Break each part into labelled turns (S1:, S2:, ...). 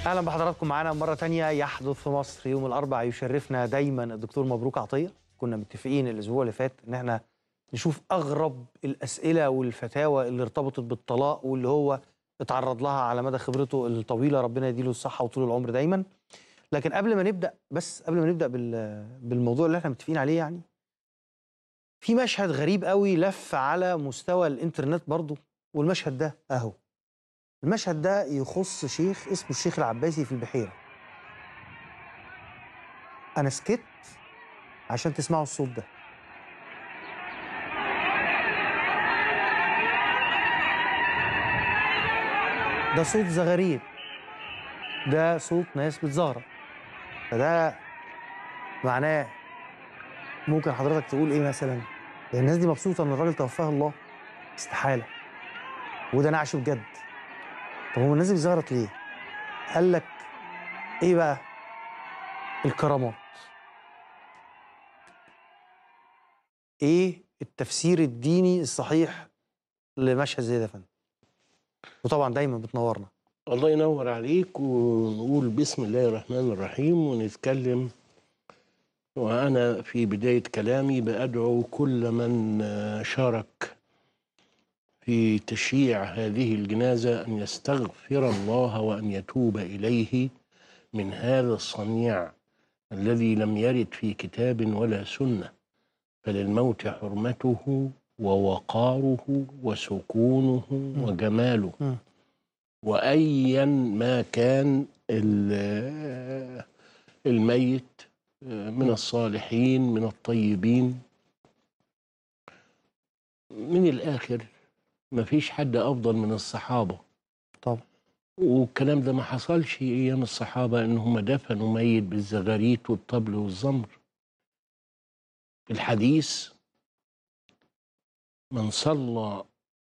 S1: اهلا بحضراتكم معانا مره تانية يحدث في مصر يوم الاربعاء يشرفنا دايما الدكتور مبروك عطيه كنا متفقين الاسبوع اللي فات ان احنا نشوف اغرب الاسئله والفتاوى اللي ارتبطت بالطلاق واللي هو اتعرض لها على مدى خبرته الطويله ربنا يديله الصحه وطول العمر دايما لكن قبل ما نبدا بس قبل ما نبدا بال- بالموضوع اللي احنا متفقين عليه يعني في مشهد غريب قوي لف على مستوى الانترنت برضه والمشهد ده اهو المشهد ده يخص شيخ اسمه الشيخ العباسي في البحيرة أنا سكت عشان تسمعوا الصوت ده ده صوت زغاريد ده صوت ناس بتزهرة فده معناه ممكن حضرتك تقول ايه مثلا الناس دي مبسوطة ان الراجل توفاه الله استحالة وده نعش بجد طب هو الناس دي بتزغرط ليه؟ قال لك ايه بقى؟ الكرامات. ايه التفسير الديني الصحيح لمشهد زي ده يا فندم؟ وطبعا دايما بتنورنا.
S2: الله ينور عليك ونقول بسم الله الرحمن الرحيم ونتكلم وأنا في بداية كلامي بأدعو كل من آه، شارك في تشييع هذه الجنازة أن يستغفر الله وأن يتوب إليه من هذا الصنيع الذي لم يرد في كتاب ولا سنة فللموت حرمته ووقاره وسكونه وجماله
S1: مم.
S2: وايا ما كان ال- الميت من الصالحين من الطيبين من الاخر ما فيش حد افضل من الصحابه
S1: طبعا
S2: والكلام ده ما حصلش ايام الصحابه ان هم دفنوا ميت بالزغاريت والطبل والزمر في الحديث من صلى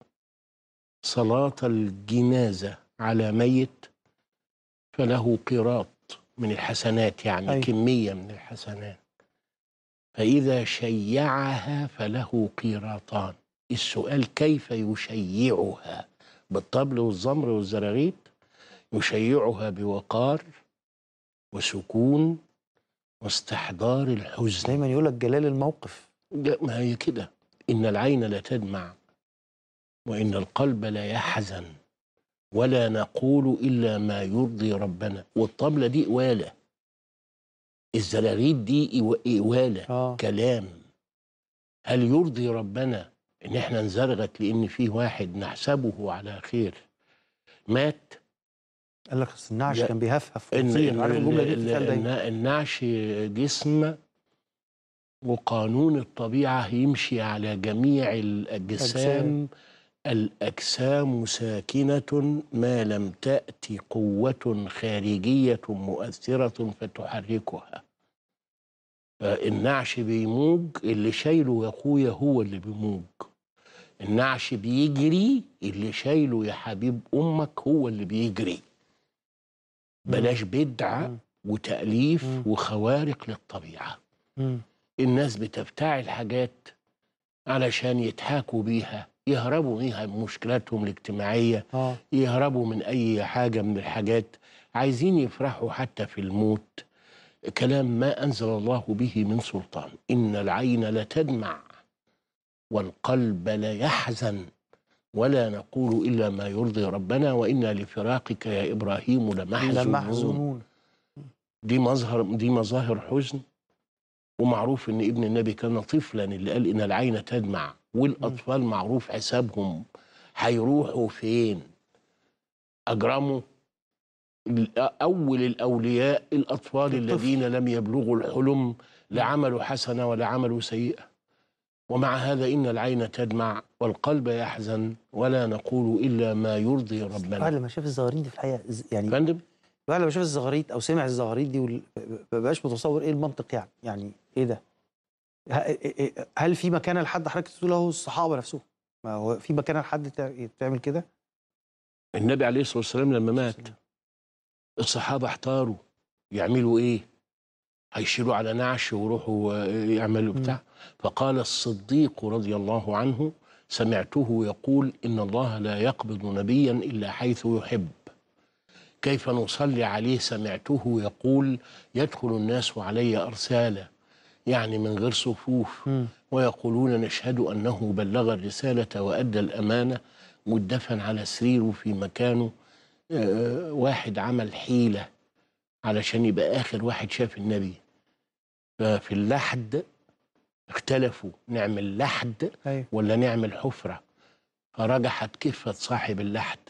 S2: صلاة الجنازة على ميت فله قيراط من الحسنات يعني
S1: أيوة.
S2: كمية من الحسنات فإذا شيعها فله قيراطان السؤال كيف يشيعها بالطبل والزمر والزراغيط يشيعها بوقار وسكون واستحضار الحزن
S1: دايما يقول لك جلال الموقف.
S2: لا، ما هي كده إن العين لا تدمع وإن القلب لا يحزن ولا نقول إلا ما يرضي ربنا والطبلة دي إوالة الزلاغيد دي إيوا- إوالة
S1: اه
S2: كلام هل يرضي ربنا إن إحنا نزرغت لأن في واحد نحسبه على خير مات
S1: قال لك أصل النعش
S2: لا.
S1: كان بيهفهف
S2: إن
S1: ويطير عارف الجمله دي
S2: ال-
S1: بتتقال دايما.
S2: ال- النعش جسم وقانون الطبيعة يمشي على جميع الأجسام الأجسام ساكنة ما لم تأتي قوة خارجية مؤثرة فتحركها النعش بيموج اللي شايله يا أخويا هو اللي بيموج النعش بيجري اللي شايله يا حبيب أمك هو اللي بيجري بلاش بدعة
S1: مم.
S2: وتأليف
S1: مم.
S2: وخوارق للطبيعة
S1: مم.
S2: الناس بتفتعل حاجات علشان يضحكوا بيها يهربوا بيها من مشكلاتهم الاجتماعية
S1: اه
S2: يهربوا من أي حاجة من الحاجات عايزين يفرحوا حتى في الموت كلام ما أنزل الله به من سلطان إن العين لتدمع والقلب لا يحزن ولا نقول إلا ما يرضي ربنا وإنا لفراقك يا إبراهيم لمحزونون
S1: لمحزونون.
S2: دي مظهر دي مظاهر حزن ومعروف ان ابن النبي كان طفلا اللي قال ان العين تدمع والاطفال معروف حسابهم هيروحوا فين اجرموا ال- اول الاولياء الاطفال
S1: الطفل.
S2: الذين لم يبلغوا الحلم لا عملوا حسنه ولا عملوا سيئه ومع هذا ان العين تدمع والقلب يحزن ولا نقول الا ما يرضي
S1: الواحد
S2: ربنا
S1: لما شاف الزغاريد دي في الحقيقه ز- يعني
S2: فندم
S1: الواحد لما شاف الزغاريد او سمع الزغاريد دي وال- ما بقاش متصور ايه المنطق يعني يعني ايه ده ه- إيه- هل في مكانه لحد حضرتك تقول له الصحابه نفسهم ما هو في مكانه لحد تع- تعمل كده
S2: النبي عليه الصلاه والسلام لما مات الصحابة احتاروا يعملوا ايه هيشيلوا على نعش ويروحوا آه، يعملوا
S1: مم.
S2: بتاع فقال الصديق رضي الله عنه سمعته يقول إن الله لا يقبض نبيا إلا حيث يحب كيف نصلي عليه سمعته يقول يدخل الناس علي أرسالا يعني من غير صفوف
S1: مم.
S2: ويقولون نشهد أنه بلغ الرسالة وأدى الأمانة واتدفن على سريره في مكانه آه، واحد عمل حيلة علشان يبقى آخر واحد شاف النبي ففي اللحد اختلفوا نعمل لحد
S1: ايوه
S2: ولا نعمل حفرة فرجحت كفة صاحب اللحد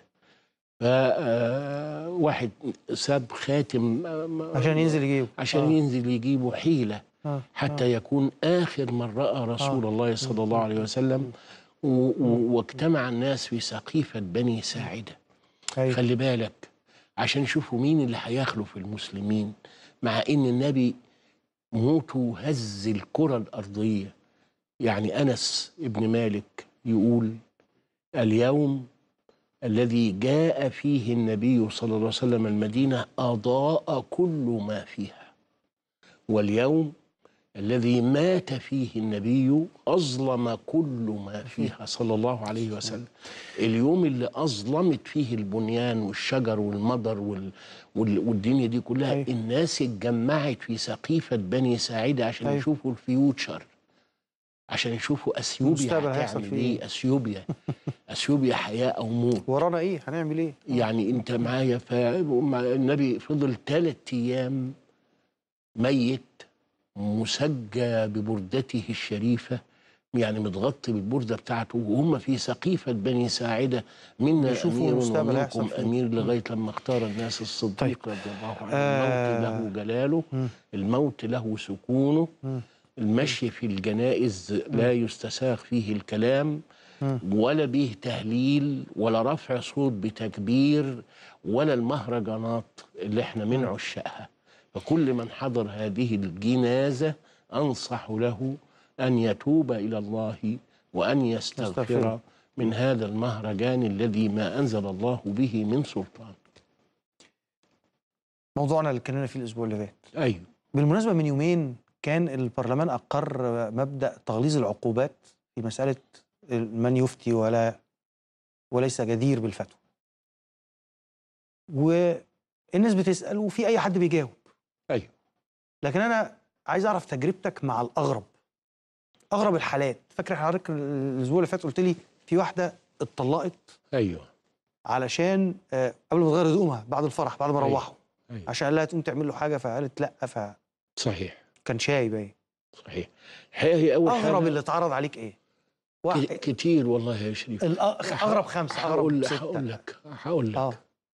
S2: فواحد ساب خاتم آه، م-
S1: عشان ينزل يجيبه
S2: عشان
S1: آه.
S2: ينزل يجيبه حيلة
S1: آه.
S2: حتى يكون آخر من رأى رسول
S1: آه.
S2: الله صلى الله عليه وسلم و- و- واجتمع الناس في سقيفة بني ساعدة
S1: ايوه
S2: خلي بالك عشان يشوفوا مين اللي هيخلف المسلمين مع ان النبي موته هز الكرة الأرضية يعني أنس ابن مالك يقول اليوم الذي جاء فيه النبي صلى الله عليه وسلم المدينة أضاء كل ما فيها واليوم الذي مات فيه النبي أظلم كل ما فيها صلى الله عليه وسلم اليوم اللي أظلمت فيه البنيان والشجر والمضر وال... وال... والدنيا دي كلها
S1: أيوة.
S2: الناس اتجمعت في سقيفة بني ساعدة عشان
S1: أيوة.
S2: يشوفوا الفيوتشر عشان يشوفوا أثيوبيا
S1: المستقبل هيحصل
S2: هتعمل
S1: فيه
S2: إيه أثيوبيا أثيوبيا حياة أو موت
S1: ورانا ايه هنعمل ايه
S2: يعني انت معايا فالنبي فضل ثلاث ايام ميت مسجى ببردته الشريفه يعني متغطي بالبرده بتاعته وهم في سقيفه بني ساعده منا
S1: بيشوفوا
S2: امير
S1: المستقبل هيحصل
S2: ومنكم
S1: فيه.
S2: امير لغايه لما اختار الناس الصديق
S1: طيب.
S2: رضي الله عنه
S1: آه.
S2: الموت له جلاله
S1: مم.
S2: الموت له سكونه
S1: مم.
S2: المشي في الجنائز لا يستساغ فيه الكلام
S1: مم.
S2: ولا به تهليل ولا رفع صوت بتكبير ولا المهرجانات اللي احنا من عشاقها فكل من حضر هذه الجنازة أنصح له أن يتوب إلى الله وأن
S1: يستغفر.
S2: يستغفر من هذا المهرجان الذي ما أنزل الله به من سلطان
S1: موضوعنا اللي اتكلمنا فيه الاسبوع اللي فات
S2: أيوه
S1: بالمناسبه من يومين كان البرلمان اقر مبدا تغليظ العقوبات في مساله من يفتي ولا وليس جدير بالفتوى والناس بتسال وفي اي حد بيجاوب
S2: أيوه
S1: لكن انا عايز اعرف تجربتك مع الاغرب اغرب الحالات فاكر حضرتك الاسبوع اللي فات قلت لي في واحده اتطلقت
S2: أيوه
S1: علشان آه، قبل ما تغير هدومها بعد الفرح بعد ما
S2: أيوة.
S1: روحوا
S2: أيوه
S1: عشان قال لها تقوم تعمل له حاجه فقالت لا فكان
S2: صحيح
S1: شاي باين
S2: صحيح الحقيقة هي أول
S1: اغرب
S2: حاجة
S1: اللي اتعرض عليك ايه؟
S2: ك-
S1: واحد
S2: كتير والله يا شريف
S1: الأ- اغرب خمسه اغرب
S2: هقول
S1: سته
S2: هقول لك هقول لك
S1: اه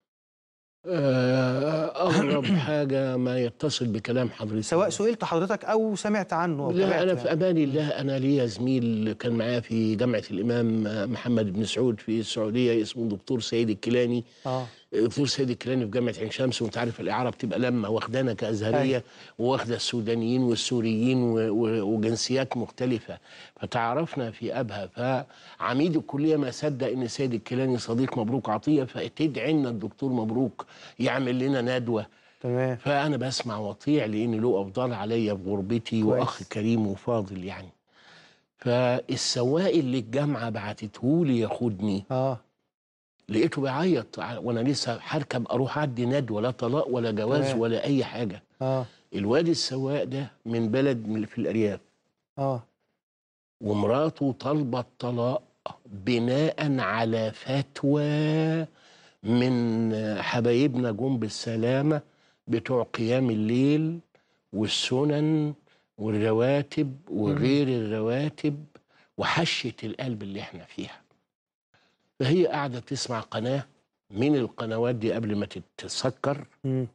S2: آه، أغرب حاجة ما يتصل بكلام حضرتك
S1: سواء سئلت حضرتك او سمعت عنه أو
S2: لا
S1: تابعت
S2: أنا
S1: يعني.
S2: في أمان الله أنا ليا زميل كان معايا في جامعة الإمام محمد بن سعود في السعودية اسمه دكتور سيد الكيلاني
S1: اه
S2: دكتور سيد الكيلاني في جامعة عين شمس وأنت عارف الإعارة بتبقى لما واخدانا كأزهرية
S1: أيوة.
S2: وواخدة السودانيين والسوريين و- و- وجنسيات مختلفة فتعرفنا في أبها فعميد الكلية ما صدق إن سيد الكيلاني صديق مبروك عطية فتدعي لنا الدكتور مبروك يعمل لنا ندوة
S1: تمام
S2: فانا بسمع وطيع لان له افضال عليا بغربتي
S1: كويس.
S2: واخ كريم وفاضل يعني فالسواق اللي الجامعه بعتته لي ياخدني
S1: اه
S2: لقيته بيعيط ع- وانا لسه هركب اروح اعدي ندوه لا طلاق ولا جواز
S1: تمام.
S2: ولا اي حاجه
S1: اه
S2: الواد السواق ده من بلد من في الارياف
S1: اه
S2: ومراته طالبه الطلاق بناء على فتوى من حبايبنا جم بالسلامه بتوع قيام الليل والسنن والرواتب وغير الرواتب وحشه القلب اللي احنا فيها فهي قاعده تسمع قناه من القنوات دي قبل ما تتسكر
S1: مم.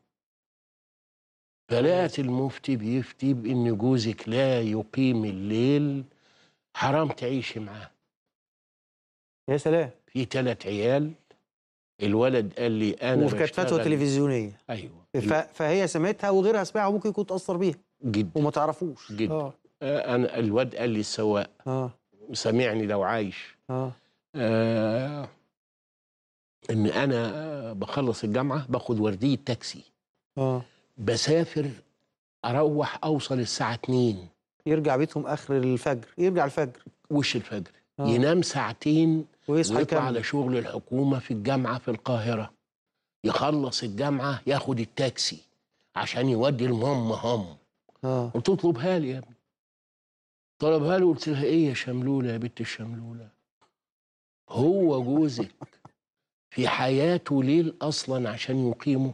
S2: فلقت المفتي بيفتي بان جوزك لا يقيم الليل حرام تعيشي معاه
S1: يا سلام
S2: في ثلاث عيال الولد قال لي انا
S1: وكانت فتوى
S2: بشتغل-
S1: تلفزيونيه
S2: ايوه
S1: ف... فهي سمعتها وغيرها سمعها وممكن يكون تاثر بيها
S2: جدا
S1: وما تعرفوش
S2: جدا.
S1: اه
S2: آه، انا الواد قال لي السواق
S1: اه
S2: سامعني لو عايش
S1: اه
S2: آه ان انا آه، بخلص الجامعه باخد ورديه تاكسي
S1: اه
S2: بسافر اروح اوصل الساعه 2
S1: يرجع بيتهم اخر الفجر يرجع الفجر
S2: وش الفجر
S1: آه.
S2: ينام ساعتين
S1: ويصحى
S2: ويطلع
S1: يكمل
S2: على شغل الحكومه في الجامعه في القاهره يخلص الجامعه ياخد التاكسي عشان يودي المام هم
S1: اه
S2: قلت له اطلبها لي يا ابني طلبها لي قلت لها ايه يا شملوله يا بنت الشملوله هو جوزك في حياته ليل اصلا عشان يقيمه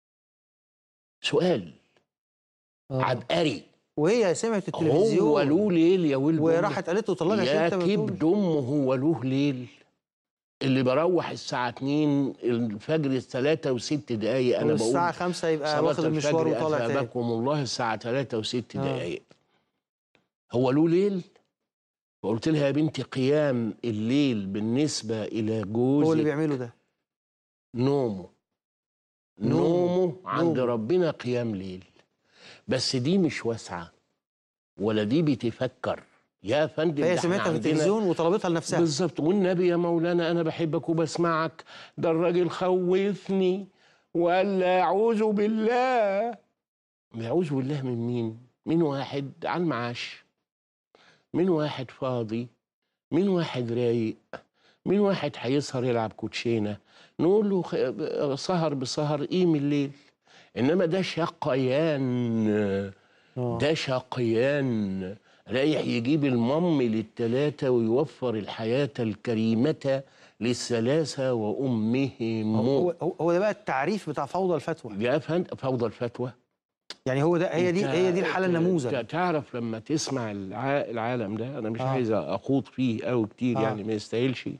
S2: سؤال
S1: آه.
S2: عبقري
S1: وهي سمعت التلفزيون
S2: هو له ليل يا ولد
S1: وراحت قالت له طلقني عشان
S2: يا
S1: انت بتقول
S2: كبد امه هو له ليل اللي بروح الساعة 2 الفجر الثلاثة وست دقايق أنا بقول
S1: والساعة 5 يبقى
S2: صلاة
S1: واخد المشوار
S2: الفجر
S1: وطالع تاني
S2: أثابكم الله الساعة 3 وست
S1: آه.
S2: دقايق هو له ليل فقلت لها يا بنتي قيام الليل بالنسبة إلى
S1: هو اللي
S2: جوزك
S1: بيعمله ده
S2: نومه
S1: نومه.
S2: نومه عند
S1: نومه.
S2: ربنا قيام ليل بس دي مش واسعة ولا دي بتفكر يا فندم
S1: فهي
S2: ده إحنا
S1: سمعتها في
S2: عندنا-
S1: التلفزيون وطلبتها لنفسها
S2: بالظبط والنبي يا مولانا انا بحبك وبسمعك ده الراجل خوفني وقال لا اعوذ بالله يعوذ بالله من مين من واحد على المعاش من واحد فاضي من واحد رايق من واحد هيسهر يلعب كوتشينه نقول له خ- سهر بسهر قيم الليل انما ده شقيان
S1: آه.
S2: ده شقيان رايح يجيب المم للتلاتة ويوفر الحياة الكريمة للثلاثة وأمهم
S1: هو هو هو ده بقى التعريف بتاع فوضى الفتوى
S2: يا فندم فوضى الفتوى
S1: يعني هو ده هي دي
S2: أنت-
S1: هي دي الحالة
S2: أنت-
S1: النموذج
S2: أنت تعرف لما تسمع الع- العالم ده أنا مش
S1: آه.
S2: عايز أخوض فيه أوي كتير
S1: آه.
S2: يعني ما يستاهلش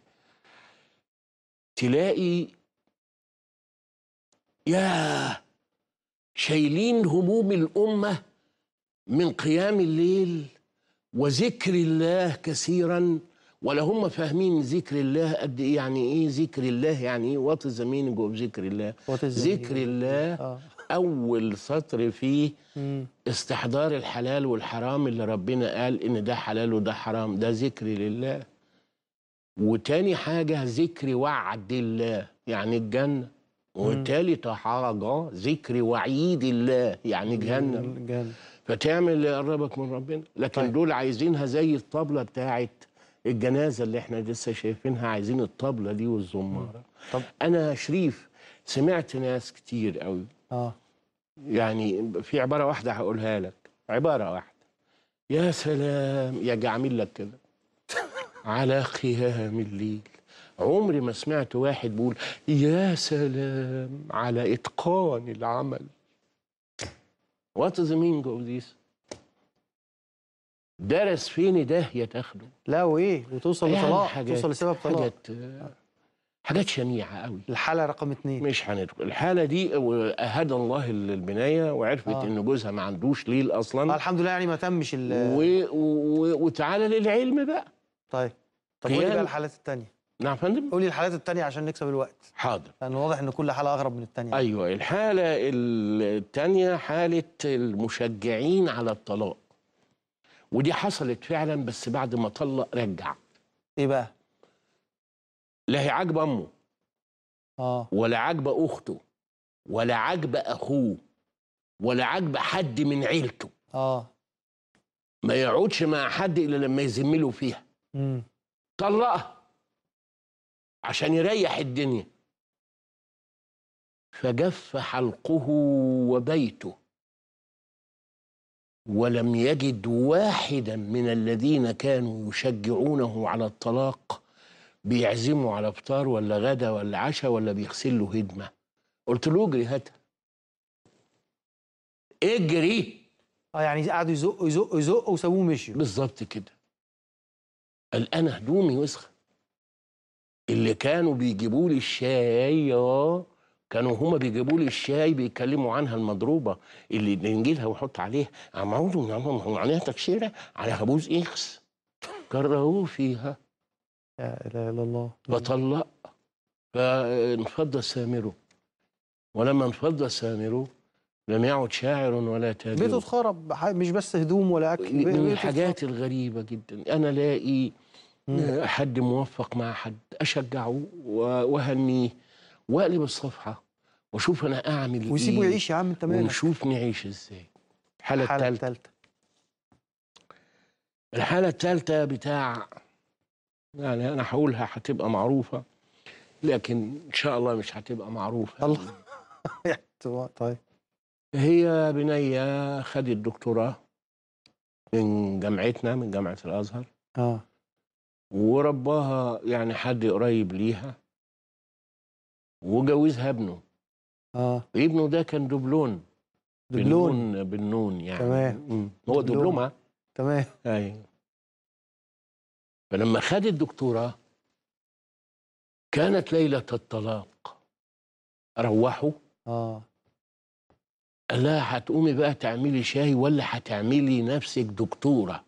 S2: تلاقي يا شايلين هموم الأمة من قيام الليل وذكر الله كثيرا ولا هم فاهمين ذكر الله قد ايه يعني ايه ذكر الله يعني ايه وات ذا مينينج اوف ذكر الله
S1: What is the
S2: ذكر
S1: meaning?
S2: الله
S1: اه
S2: اول سطر فيه
S1: مم.
S2: استحضار الحلال والحرام اللي ربنا قال ان ده حلال وده حرام ده ذكر لله وتاني حاجة ذكر وعد الله يعني الجنة وتالت حاجة ذكر وعيد الله يعني جهنم
S1: جهنم
S2: فتعمل اللي يقربك من ربنا لكن
S1: طيب.
S2: طيب. دول عايزينها زي الطبلة بتاعت الجنازة اللي احنا لسه شايفينها عايزين الطبلة دي والزمارة
S1: طب
S2: أنا شريف سمعت ناس كتير قوي
S1: اه
S2: يعني في عبارة واحدة هقولها لك عبارة واحدة يا سلام يا جعمل لك كده على قيام الليل عمري ما سمعت واحد بيقول يا سلام على إتقان العمل What is the meaning of this? درس فين داهية تاخده
S1: لا وايه وتوصل
S2: يعني
S1: لطلاق
S2: حاجات-
S1: توصل لسبب طلاق
S2: حاجات حاجات شنيعة قوي
S1: الحالة رقم اتنين
S2: مش هندخل الحالة دي أهدى الله البناية وعرفت
S1: آه.
S2: إن جوزها ما عندوش ليل
S1: آه
S2: أصلا
S1: الحمد لله يعني ما تمش ال
S2: و... و... وتعالى للعلم بقى
S1: طيب طب قولي
S2: قيام-
S1: بقى الحالات التانية
S2: نعم يا فندم
S1: قولي الحالات التانية عشان نكسب الوقت
S2: حاضر
S1: لأن واضح إن كل حالة أغرب من التانية
S2: أيوة الحالة الثانية حالة المشجعين على الطلاق ودي حصلت فعلا بس بعد ما طلق رجع
S1: إيه بقى؟
S2: لا هي عاجبة أمه
S1: اه
S2: ولا عاجبة أخته ولا عاجبة أخوه ولا عاجبة حد من عيلته
S1: اه
S2: ما يقعدش مع حد إلا لما يزمله فيها
S1: امم
S2: طلقها عشان يريح الدنيا فجف حلقه وبيته ولم يجد واحدا من الذين كانوا يشجعونه على الطلاق بيعزموا على فطار ولا غدا ولا عشاء ولا بيغسل له هدمه قلت له اجري هاتها اجري
S1: اه يعني قعدوا يزقوا يزقوا يزقوا وسابوه مشيوا
S2: بالظبط كده قال انا هدومي وسخه اللي كانوا بيجيبوا لي الشاي اه كانوا هما بيجيبوا لي الشاي بيتكلموا عنها المضروبه اللي نجيلها ونحط عليها عمودوا عليها تكشيره على هبوز اكس كرهوه فيها
S1: لا اله الا الله
S2: فطلق فانفض سامره ولما انفض سامره لم يعد شاعر ولا تاجر
S1: بيته اتخرب ح- مش بس هدوم ولا اكل بي-
S2: من
S1: بيته
S2: الحاجات الغريبة جدا أنا لاقي
S1: مم.
S2: حد موفق مع حد أشجعه و- وأهنيه وأقلب الصفحة وأشوف أنا أعمل
S1: اتخرب.
S2: إيه
S1: ويسيبه يعيش يا عم انت مالك
S2: ونشوف نعيش إزاي الحالة
S1: الحالة
S2: الثالثة
S1: الثالثة
S2: الحالة الثالثة بتاع يعني أنا هقولها هتبقى معروفة لكن ان شاء الله مش هتبقى معروفه
S1: الله طيب
S2: هي بنيه خدت دكتوراه من جامعتنا من جامعه الازهر
S1: اه
S2: ورباها يعني حد قريب ليها وجوزها ابنه
S1: اه
S2: ابنه ده كان دبلون
S1: دبلون
S2: بالنون بالنون يعني
S1: تمام.
S2: مم. هو
S1: دبلوم.
S2: دبلومه
S1: تمام
S2: ايوه فلما خد الدكتوراه كانت ليله الطلاق روحوا
S1: اه
S2: قال لها هتقومي بقى تعملي شاي ولا هتعملي نفسك دكتوره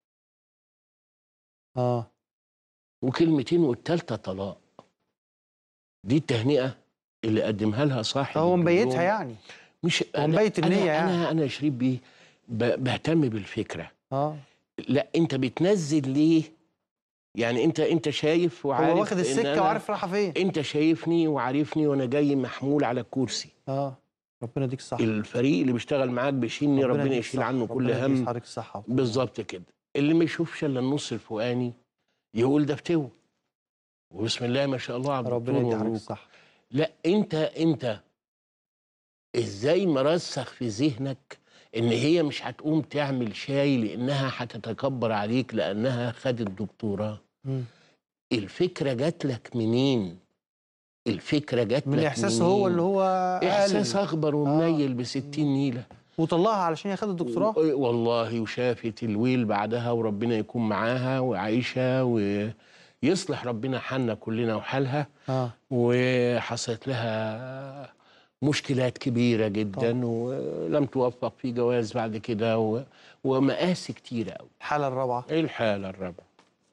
S1: اه
S2: وكلمتين والتالتة طلاق دي التهنئة اللي قدمها لها صاحب
S1: فهو مبيتها
S2: الدبلوم.
S1: يعني
S2: مش
S1: هو
S2: أنا-
S1: مبيت النية
S2: أنا
S1: يعني.
S2: أنا أنا شريف بيه ب- بهتم بالفكرة
S1: اه
S2: لا أنت بتنزل ليه يعني أنت أنت شايف وعارف
S1: هو واخد
S2: إن
S1: السكه
S2: أنا-
S1: وعارف رايحه فين
S2: أنت شايفني وعارفني وأنا جاي محمول على الكرسي
S1: اه ربنا يديك الصحه
S2: الفريق اللي بيشتغل معاك بيشيلني ربنا,
S1: يديك
S2: يشيل
S1: الصحة،
S2: عنه كل
S1: ربنا يديك
S2: هم
S1: حضرتك الصحه
S2: بالظبط كده اللي ما يشوفش الا النص الفوقاني يقول ده فتوى وبسم الله ما شاء الله على
S1: ربنا
S2: الدكتور
S1: يدي حضرتك
S2: مبروك
S1: الصحه
S2: لا انت انت ازاي مرسخ في ذهنك ان هي مش هتقوم تعمل شاي لانها هتتكبر عليك لانها خدت دكتوراه
S1: مم.
S2: الفكره جات لك منين الفكره جات
S1: من
S2: لك
S1: احساسه
S2: منين؟
S1: هو اللي هو
S2: احساس
S1: قال
S2: اخبر ومنيل بستين نيله
S1: وطلعها علشان هي خدت دكتوراه
S2: و- والله وشافت الويل بعدها وربنا يكون معاها وعايشة ويصلح ربنا حالنا كلنا وحالها
S1: اه
S2: وحصلت لها مشكلات كبيرة جدا ولم توفق في جواز بعد كده و- ومآسي كتيرة أوي
S1: الحاله الرابعه
S2: إيه الحالة الرابعة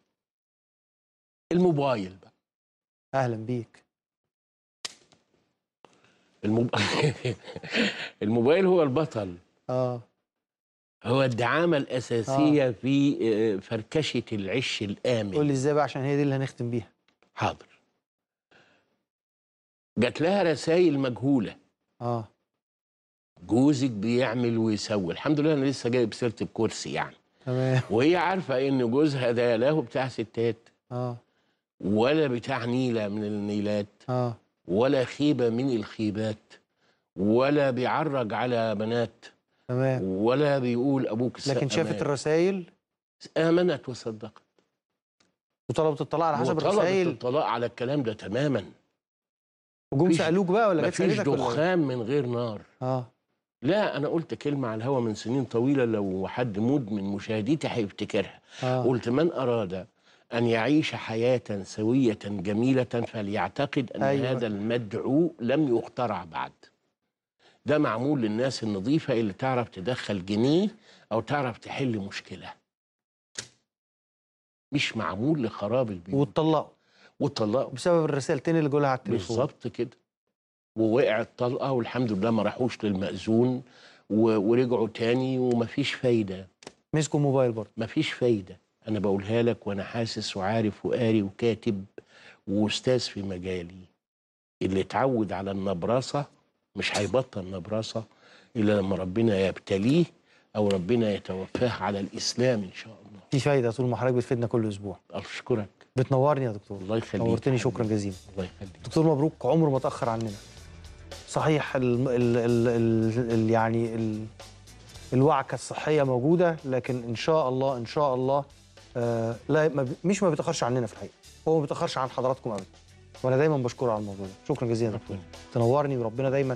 S2: الموبايل بقى
S1: اهلا بيك
S2: الموب... الموبايل هو البطل
S1: اه
S2: هو الدعامة الأساسية في آه، فركشة العش الآمن
S1: قول لي ازاي بقى عشان هي دي اللي هنختم بيها
S2: حاضر جات لها رسائل مجهولة
S1: اه
S2: جوزك بيعمل ويسوي الحمد لله انا لسه جايب سيره الكرسي يعني
S1: تمام
S2: وهي عارفه ان جوزها ده لا هو بتاع ستات
S1: اه
S2: ولا بتاع نيله من النيلات
S1: اه
S2: ولا خيبه من الخيبات ولا بيعرج على بنات
S1: تمام
S2: ولا بيقول ابوك السقا
S1: لكن شافت
S2: مات.
S1: الرسائل
S2: امنت وصدقت
S1: وطلبت الطلاق على حسب
S2: وطلبت
S1: الرسائل
S2: الطلاق على الكلام ده تماما
S1: وجم
S2: مفيش-
S1: سالوك بقى ولا جت
S2: مفيش
S1: سالتك ولا إيه؟
S2: دخان من غير نار
S1: اه
S2: لا انا قلت كلمه على الهوا من سنين طويله لو حد مدمن مشاهدتي هيفتكرها
S1: اه
S2: قلت من اراد ان يعيش حياه سويه جميله فليعتقد ان
S1: أيوة.
S2: أيوة. هذا المدعو لم يخترع بعد ده معمول للناس النظيفه اللي تعرف تدخل جنيه او تعرف تحل مشكله مش معمول لخراب البيوت
S1: واتطلقوا
S2: وطلقوا
S1: بسبب الرسالتين اللي جولها على التليفون
S2: بالظبط كده ووقعت طلقه والحمد لله ما راحوش للمأذون و- ورجعوا تاني ومفيش فايده
S1: مسكوا موبايل برضه
S2: مفيش فايده انا بقولها لك وانا حاسس وعارف وقاري وكاتب واستاذ في مجالي اللي اتعود على النبراسه مش هيبطل نبراسه الا لما ربنا يبتليه او ربنا يتوفاه على الاسلام ان شاء الله
S1: في فايده طول ما حضرتك بتفيدنا كل اسبوع
S2: اشكرك
S1: بتنورني يا دكتور
S2: الله يخليك
S1: نورتني
S2: حبيبي.
S1: شكرا جزيلا
S2: الله يخليك
S1: دكتور مبروك عمره ما اتاخر عننا صحيح ال ال ال ال ال يعني ال الوعكه الصحيه موجوده لكن ان شاء الله ان شاء الله آه لا ما بي- مش ما بيتاخرش عننا في الحقيقه هو ما بيتاخرش عن حضراتكم ابدا وانا دايما بشكره على الموضوع ده شكرا جزيلا يا دكتور تنورني وربنا دايما